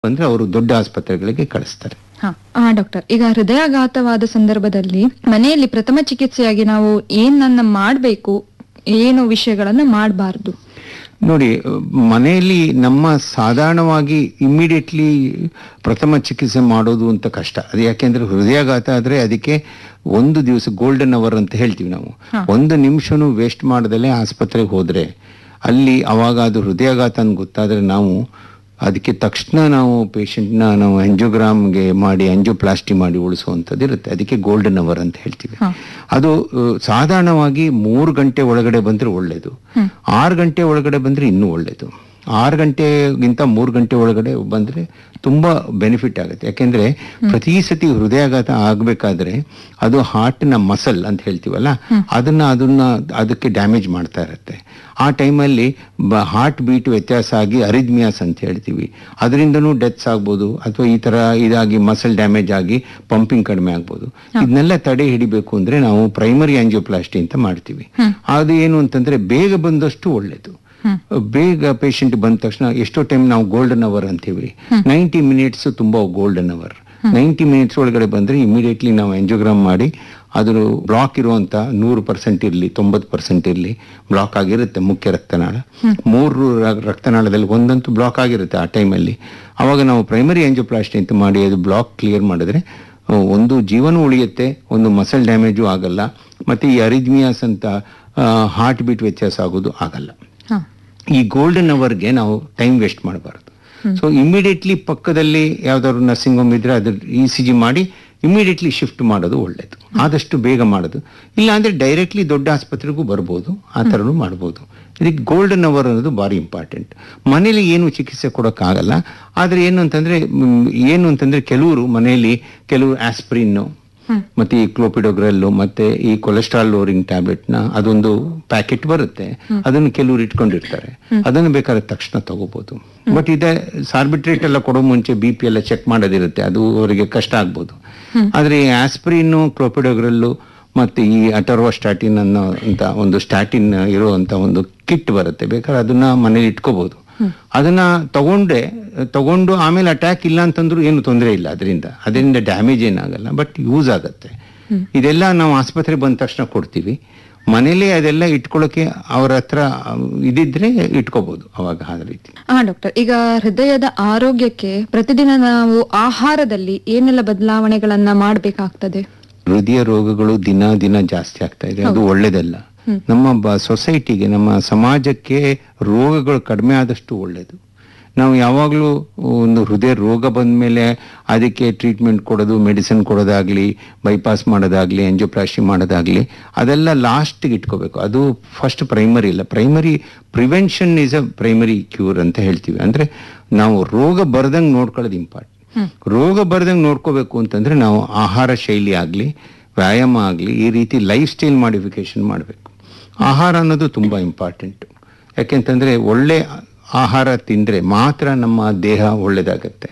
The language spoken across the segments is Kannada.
ಅಂದ್ರೆ ಅವರು ದೊಡ್ಡ ಆಸ್ಪತ್ರೆಗಳಿಗೆ ಕಳಿಸ್ತಾರೆ ಹಾ ಹಾ ಡಾಕ್ಟರ್ ಈಗ ಹೃದಯಾಘಾತವಾದ ಸಂದರ್ಭದಲ್ಲಿ ಮನೆಯಲ್ಲಿ ಪ್ರಥಮ ಚಿಕಿತ್ಸೆಯಾಗಿ ನಾವು ಏನನ್ನ ಮಾಡಬೇಕು ಏನು ವಿಷಯಗಳನ್ನ ಮಾಡಬಾರ್ದು ನೋಡಿ ಮನೆಯಲ್ಲಿ ನಮ್ಮ ಸಾಧಾರಣವಾಗಿ ಇಮ್ಮಿಡಿಯೇಟ್ಲಿ ಪ್ರಥಮ ಚಿಕಿತ್ಸೆ ಮಾಡೋದು ಅಂತ ಕಷ್ಟ ಅದು ಯಾಕೆಂದ್ರೆ ಹೃದಯಾಘಾತ ಆದ್ರೆ ಅದಕ್ಕೆ ಒಂದು ದಿವಸ ಗೋಲ್ಡನ್ ಅವರ್ ಅಂತ ಹೇಳ್ತೀವಿ ನಾವು ಒಂದು ನಿಮಿಷನೂ ವೇಸ್ಟ್ ಮಾಡದಲ್ಲೇ ಆಸ್ಪತ್ರೆಗೆ ಹೋದ್ರೆ ಅಲ್ಲಿ ಅವಾಗ ಅದು ಹೃದಯಾಘಾತ ಅಂತ ಗೊತ್ತಾದ್ರೆ ನಾವು ಅದಕ್ಕೆ ತಕ್ಷಣ ನಾವು ಪೇಷಂಟ್ನ ನಾವು ಆಂಜಿಯೋಗ್ರಾಮ್ಗೆ ಮಾಡಿ ಆಂಜಿಯೋಪ್ಲಾಸ್ಟಿ ಮಾಡಿ ಉಳಿಸುವಂಥದ್ದು ಇರುತ್ತೆ ಅದಕ್ಕೆ ಗೋಲ್ಡನ್ ಅವರ್ ಅಂತ ಹೇಳ್ತೀವಿ ಹಾ. ಅದು ಆ, ಸಾಧಾರಣವಾಗಿ ಮೂರು ಗಂಟೆ ಒಳಗಡೆ ಬಂದ್ರೆ ಒಳ್ಳೇದು ಆರು ಗಂಟೆ ಒಳಗಡೆ ಬಂದ್ರೆ ಇನ್ನೂ ಒಳ್ಳೇದು ಆರು ಗಂಟೆಗಿಂತ ಮೂರು ಗಂಟೆ ಒಳಗಡೆ ಬಂದ್ರೆ ತುಂಬಾ ಬೆನಿಫಿಟ್ ಆಗುತ್ತೆ ಯಾಕೆಂದ್ರೆ ಪ್ರತಿ ಸತಿ ಹೃದಯಾಘಾತ ಆಗ್ಬೇಕಾದ್ರೆ ಅದು ಹಾರ್ಟ್ನ ಮಸಲ್ ಅಂತ ಹೇಳ್ತೀವಲ್ಲ ಅದನ್ನ ಅದನ್ನ ಅದಕ್ಕೆ ಡ್ಯಾಮೇಜ್ ಮಾಡ್ತಾ ಇರುತ್ತೆ ಆ ಟೈಮಲ್ಲಿ ಹಾರ್ಟ್ ಬೀಟ್ ವ್ಯತ್ಯಾಸ ಆಗಿ ಅರಿದ್ಮಿಯಾಸ್ ಅಂತ ಹೇಳ್ತೀವಿ ಅದರಿಂದನೂ ಡೆತ್ಸ್ ಆಗ್ಬೋದು ಅಥವಾ ಈ ತರ ಇದಾಗಿ ಮಸಲ್ ಡ್ಯಾಮೇಜ್ ಆಗಿ ಪಂಪಿಂಗ್ ಕಡಿಮೆ ಆಗ್ಬೋದು ಇದನ್ನೆಲ್ಲ ತಡೆ ಹಿಡಿಬೇಕು ಅಂದ್ರೆ ನಾವು ಪ್ರೈಮರಿ ಆಂಜಿಯೋಪ್ಲಾಸ್ಟಿ ಅಂತ ಮಾಡ್ತೀವಿ ಅದು ಏನು ಅಂತಂದ್ರೆ ಬೇಗ ಬಂದಷ್ಟು ಒಳ್ಳೇದು ಬೇಗ ಪೇಷಂಟ್ ಬಂದ ತಕ್ಷಣ ಎಷ್ಟೋ ಟೈಮ್ ನಾವು ಗೋಲ್ಡನ್ ಅವರ್ ಅಂತೀವಿ ನೈಂಟಿ ಮಿನಿಟ್ಸ್ ತುಂಬಾ ಗೋಲ್ಡನ್ ಅವರ್ ನೈಂಟಿ ಮಿನಿಟ್ಸ್ ಒಳಗಡೆ ಬಂದ್ರೆ ಇಮಿಡಿಯೇಟ್ಲಿ ನಾವು ಎಂಜೋಗ್ರಾಮ್ ಮಾಡಿ ಅದು ಬ್ಲಾಕ್ ಇರುವಂತ ನೂರು ಪರ್ಸೆಂಟ್ ಇರಲಿ ತೊಂಬತ್ತು ಪರ್ಸೆಂಟ್ ಇರಲಿ ಬ್ಲಾಕ್ ಆಗಿರುತ್ತೆ ಮುಖ್ಯ ರಕ್ತನಾಳ ಮೂರು ರ- ರಕ್ತನಾಳದಲ್ಲಿ ಒಂದಂತೂ ಬ್ಲಾಕ್ ಆಗಿರುತ್ತೆ ಆ ಟೈಮಲ್ಲಿ ಅವಾಗ ನಾವು ಪ್ರೈಮರಿ ಎಂಜೋಪ್ಲಾಸ್ಟಿ ಅಂತ ಮಾಡಿ ಅದು ಬ್ಲಾಕ್ ಕ್ಲಿಯರ್ ಮಾಡಿದ್ರೆ ಆ, ಒಂದು ಜೀವನ ಉಳಿಯುತ್ತೆ ಒಂದು ಮಸಲ್ ಡ್ಯಾಮೇಜು ಆಗಲ್ಲ ಮತ್ತೆ ಈ ಅರಿದ್ಮಿಯಾಸ್ ಅಂತ ಹಾರ್ಟ್ ಬೀಟ್ ವ್ಯತ್ಯಾಸ ಆಗೋದು ಆಗಲ್ಲ ಹಾ ಈ ಗೋಲ್ಡನ್ ಅವರ್ಗೆ ನಾವು ಟೈಮ್ ವೇಸ್ಟ್ ಮಾಡಬಾರ್ದು ಸೊ ಇಮಿಡಿಯೇಟ್ಲಿ ಪಕ್ಕದಲ್ಲಿ ಯಾವ್ದಾದ್ರು ನರ್ಸಿಂಗ್ ಹೋಮ್ ಇದ್ರೆ ಅದ್ರ ಇ ಸಿ ಜಿ ಮಾಡಿ ಇಮಿಡಿಯೇಟ್ಲಿ ಶಿಫ್ಟ್ ಮಾಡೋದು ಒಳ್ಳೇದು ಆದಷ್ಟು ಬೇಗ ಮಾಡೋದು ಇಲ್ಲ ಅಂದ್ರೆ ಡೈರೆಕ್ಟ್ಲಿ ದೊಡ್ಡ ಆಸ್ಪತ್ರೆಗೂ ಬರ್ಬೋದು ಆ ಥರನೂ ಮಾಡ್ಬೋದು ಇದಕ್ಕೆ ಗೋಲ್ಡನ್ ಅವರ್ ಅನ್ನೋದು ಭಾರಿ ಇಂಪಾರ್ಟೆಂಟ್ ಮನೇಲಿ ಏನು ಚಿಕಿತ್ಸೆ ಕೊಡೋಕ್ಕಾಗಲ್ಲ ಆದ್ರೆ ಏನು ಅಂತಂದ್ರೆ ಮ್, ಏನು ಅಂತಂದ್ರೆ ಕೆಲವರು ಮನೆಯಲ್ಲಿ ಕೆಲವರು ಆಸ್ಪ್ರಿನ್ನು ಮತ್ತೆ ಈ ಕ್ಲೋಪಿಡೋಗ್ರಲ್ಲು ಮತ್ತೆ ಈ ಕೊಲೆಸ್ಟ್ರಾಲ್ ಲೋರಿಂಗ್ ಟ್ಯಾಬ್ಲೆಟ್ ನ ಅದೊಂದು ಪ್ಯಾಕೆಟ್ ಬರುತ್ತೆ ಅದನ್ನು ಕೆಲವರು ಇಟ್ಕೊಂಡಿರ್ತಾರೆ ಅದನ್ನು ಬೇಕಾದ್ರೆ ತಕ್ಷಣ ತಗೋಬಹುದು ಬಟ್ ಇದೇ ಸಾರ್ಬಿಟ್ರೇಟ್ ಎಲ್ಲ ಕೊಡೋ ಮುಂಚೆ ಬಿ ಪಿ ಎಲ್ಲ ಚೆಕ್ ಮಾಡೋದಿರುತ್ತೆ ಅದು ಅವರಿಗೆ ಕಷ್ಟ ಆಗ್ಬೋದು ಆದ್ರೆ ಈ ಆಸ್ಪ್ರಿನ್ ಕ್ಲೋಪಿಡೋಗ್ರಲ್ಲು ಮತ್ತೆ ಈ ಅಟರ್ವಾಸ್ಟಾಟಿನ್ ಅನ್ನೋ ಅಂತ ಒಂದು ಸ್ಟಾಟಿನ್ ಇರುವಂತ ಒಂದು ಕಿಟ್ ಬರುತ್ತೆ ಬೇಕಾದ್ರೆ ಅದನ್ನ ಮನೇಲಿ ಇಟ್ಕೋಬಹುದು ಅದನ್ನ ತಗೊಂಡ್ರೆ ತಗೊಂಡು ಆಮೇಲೆ ಅಟ್ಯಾಕ್ ಇಲ್ಲ ಅಂತಂದ್ರೂ ಏನು ತೊಂದರೆ ಇಲ್ಲ ಅದರಿಂದ ಅದರಿಂದ ಡ್ಯಾಮೇಜ್ ಏನಾಗಲ್ಲ ಬಟ್ ಯೂಸ್ ಆಗತ್ತೆ ಇದೆಲ್ಲ ನಾವು ಆಸ್ಪತ್ರೆ ಬಂದ ತಕ್ಷಣ ಕೊಡ್ತೀವಿ ಮನೇಲಿ ಅದೆಲ್ಲ ಇಟ್ಕೊಳ್ಳೋಕೆ ಅವ್ರ ಹತ್ರ ಇದಿದ್ರೆ ಇಟ್ಕೋಬಹುದು ಅವಾಗ ಆ ರೀತಿ ಹಾ ಡಾಕ್ಟರ್ ಈಗ ಹೃದಯದ ಆರೋಗ್ಯಕ್ಕೆ ಪ್ರತಿದಿನ ನಾವು ಆಹಾರದಲ್ಲಿ ಏನೆಲ್ಲ ಬದಲಾವಣೆಗಳನ್ನ ಮಾಡಬೇಕಾಗ್ತದೆ ಹೃದಯ ರೋಗಗಳು ದಿನ ದಿನ ಜಾಸ್ತಿ ಆಗ್ತಾ ಇದೆ ಅದು ಒಳ್ಳೇದಲ್ಲ ನಮ್ಮ ಬ ಸೊಸೈಟಿಗೆ ನಮ್ಮ ಸಮಾಜಕ್ಕೆ ರೋಗಗಳು ಕಡಿಮೆ ಆದಷ್ಟು ಒಳ್ಳೇದು ನಾವು ಯಾವಾಗಲೂ ಒಂದು ಹೃದಯ ರೋಗ ಬಂದ ಮೇಲೆ ಅದಕ್ಕೆ ಟ್ರೀಟ್ಮೆಂಟ್ ಕೊಡೋದು ಮೆಡಿಸಿನ್ ಕೊಡೋದಾಗ್ಲಿ ಬೈಪಾಸ್ ಮಾಡೋದಾಗ್ಲಿ ಎಂಜಿಯೋಪ್ಲಾಸ್ಟಿ ಮಾಡೋದಾಗ್ಲಿ ಅದೆಲ್ಲ ಲಾಸ್ಟ್ಗೆ ಇಟ್ಕೋಬೇಕು ಅದು ಫಸ್ಟ್ ಪ್ರೈಮರಿ ಇಲ್ಲ primary prevention is a primary cure ಅಂತ ಹೇಳ್ತೀವಿ ಅಂದ್ರೆ ನಾವು ರೋಗ ಬರ್ದಂಗೆ ನೋಡ್ಕೊಳ್ಳೋದು ಇಂಪಾರ್ಟೆಂಟ್ ರೋಗ ಬರ್ದಂಗೆ ನೋಡ್ಕೋಬೇಕು ಅಂತಂದ್ರೆ ನಾವು ಆಹಾರ ಶೈಲಿ ಆಗ್ಲಿ ವ್ಯಾಯಾಮ ಆಗ್ಲಿ ಈ ರೀತಿ ಲೈಫ್ ಸ್ಟೈಲ್ ಮಾಡಿಫಿಕೇಶನ್ ಮಾಡಬೇಕು ಆಹಾರ ಅನ್ನೋದು ತುಂಬಾ ಇಂಪಾರ್ಟೆಂಟ್ ಯಾಕೆಂತಂದ್ರೆ ಒಳ್ಳೆ ಆಹಾರ ತಿಂದ್ರೆ ಮಾತ್ರ ನಮ್ಮ ದೇಹ ಒಳ್ಳೇದಾಗತ್ತೆ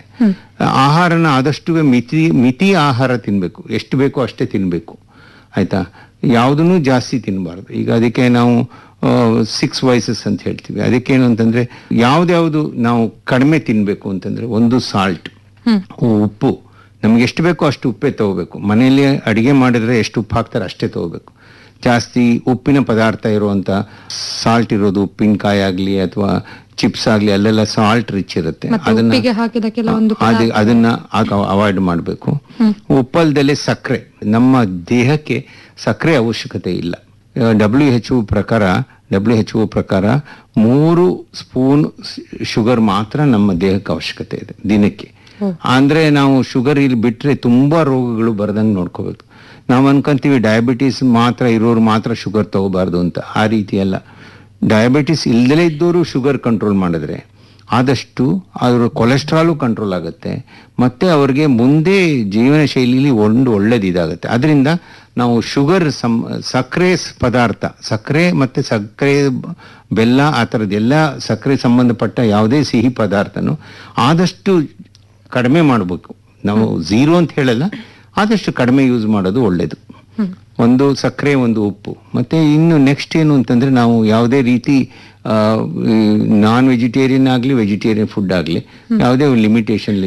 ಆಹಾರನ ಆದಷ್ಟು ಮಿತಿ ಮಿತಿ ಆಹಾರ ತಿನ್ಬೇಕು ಎಷ್ಟು ಬೇಕೋ ಅಷ್ಟೇ ತಿನ್ಬೇಕು ಆಯ್ತಾ ಯಾವುದನ್ನು ಜಾಸ್ತಿ ತಿನ್ನಬಾರ್ದು ಈಗ ಅದಕ್ಕೆ ನಾವು ಸಿಕ್ಸ್ ವೈಸಸ್ ಅಂತ ಹೇಳ್ತೀವಿ ಅದಕ್ಕೇನು ಅಂತಂದ್ರೆ ಯಾವ್ದ್ಯಾವ್ದು ನಾವು ಕಡಿಮೆ ತಿನ್ಬೇಕು ಅಂತಂದ್ರೆ ಒಂದು ಸಾಲ್ಟ್ ಉಪ್ಪು ನಮ್ಗೆ ಎಷ್ಟು ಬೇಕೋ ಅಷ್ಟು ಉಪ್ಪೇ ತಗೋಬೇಕು ಮನೆಯಲ್ಲಿ ಅಡಿಗೆ ಮಾಡಿದ್ರೆ ಎಷ್ಟು ಉಪ್ಪು ಹಾಕ್ತಾರೆ ಅಷ್ಟೇ ತಗೋಬೇಕು ಜಾಸ್ತಿ ಉಪ್ಪಿನ ಪದಾರ್ಥ ಇರುವಂತ ಸಾಲ್ಟ್ ಇರೋದು ಉಪ್ಪಿನಕಾಯಿ ಆಗ್ಲಿ ಅಥವಾ ಚಿಪ್ಸ್ ಆಗ್ಲಿ ಅಲ್ಲೆಲ್ಲ ಸಾಲ್ಟ್ ರಿಚ್ ಇರುತ್ತೆ ಮತ್ತೆ ಉಪ್ಪಿಗೆ ಹಾಕಿದ ಕೆಲವೊಂದು ಅದ ಅದನ್ನ ಅವಾಯ್ಡ್ ಮಾಡಬೇಕು ಉಪ್ಪಲ್ದಲ್ಲೇ ಸಕ್ಕರೆ ನಮ್ಮ ದೇಹಕ್ಕೆ ಸಕ್ಕರೆ ಅವಶ್ಯಕತೆ ಇಲ್ಲ ಡಬ್ಲ್ಯೂ ಎಚ್ ಪ್ರಕಾರ ಡಬ್ಲ್ಯೂ ಎಚ್ ಪ್ರಕಾರ ಮೂರು ಸ್ಪೂನ್ ಶುಗರ್ ಮಾತ್ರ ನಮ್ಮ ದೇಹಕ್ಕೆ ಅವಶ್ಯಕತೆ ಇದೆ ದಿನಕ್ಕೆ ಅಂದ್ರೆ ನಾವು ಶುಗರ್ ಇಲ್ಲಿ ಬಿಟ್ರೆ ತುಂಬಾ ರೋಗಗಳು ಬರ್ದಂಗೆ ನೋಡ್ಕೋಬೇಕು ನಾವು ಅನ್ಕೊಂತೀವಿ ಡಯಾಬಿಟಿಸ್ ಮಾತ್ರ ಇರೋರು ಮಾತ್ರ ಶುಗರ್ ತಗೋಬಾರ್ದು ಅಂತ ಆ ರೀತಿ ಅಲ್ಲ ಡಯಾಬಿಟಿಸ್ ಇಲ್ದಲೇ ಇದ್ದವರು ಶುಗರ್ ಕಂಟ್ರೋಲ್ ಮಾಡಿದ್ರೆ ಆದಷ್ಟು ಅವರ ಕೊಲೆಸ್ಟ್ರಾಲು ಕಂಟ್ರೋಲ್ ಆಗುತ್ತೆ ಮತ್ತೆ ಅವ್ರಿಗೆ ಮುಂದೆ ಜೀವನ ಶೈಲಿಲಿ ಒಂದು ಒಳ್ಳೇದು ಇದಾಗುತ್ತೆ ಅದರಿಂದ ನಾವು ಶುಗರ್ ಸಂ ಸಕ್ಕರೆ ಸ್- ಪದಾರ್ಥ ಸಕ್ಕರೆ ಮತ್ತೆ ಸಕ್ಕರೆ ಬ- ಬೆಲ್ಲ ಆ ಥರದ್ದೆಲ್ಲ ಸಕ್ಕರೆ ಸಂಬಂಧಪಟ್ಟ ಯಾವುದೇ ಸಿಹಿ ಪದಾರ್ಥನೂ ಆದಷ್ಟು ಕಡಿಮೆ ಮಾಡಬೇಕು ನಾವು ಝೀರೋ ಅಂತ ಹೇಳಲ್ಲ ಆದಷ್ಟು ಕಡಿಮೆ ಯೂಸ್ ಮಾಡೋದು ಒಳ್ಳೇದು ಒಂದು ಸಕ್ಕರೆ ಒಂದು ಉಪ್ಪು ಮತ್ತೆ ಇನ್ನು ನೆಕ್ಸ್ಟ್ ಏನು ಅಂತಂದ್ರೆ ನಾವು ಯಾವುದೇ ರೀತಿ ನಾನ್ ವೆಜಿಟೇರಿಯನ್ ಆಗಲಿ ವೆಜಿಟೇರಿಯನ್ ಫುಡ್ ಆಗಲಿ ಯಾವುದೇ ಲಿಮಿಟೇಷನ್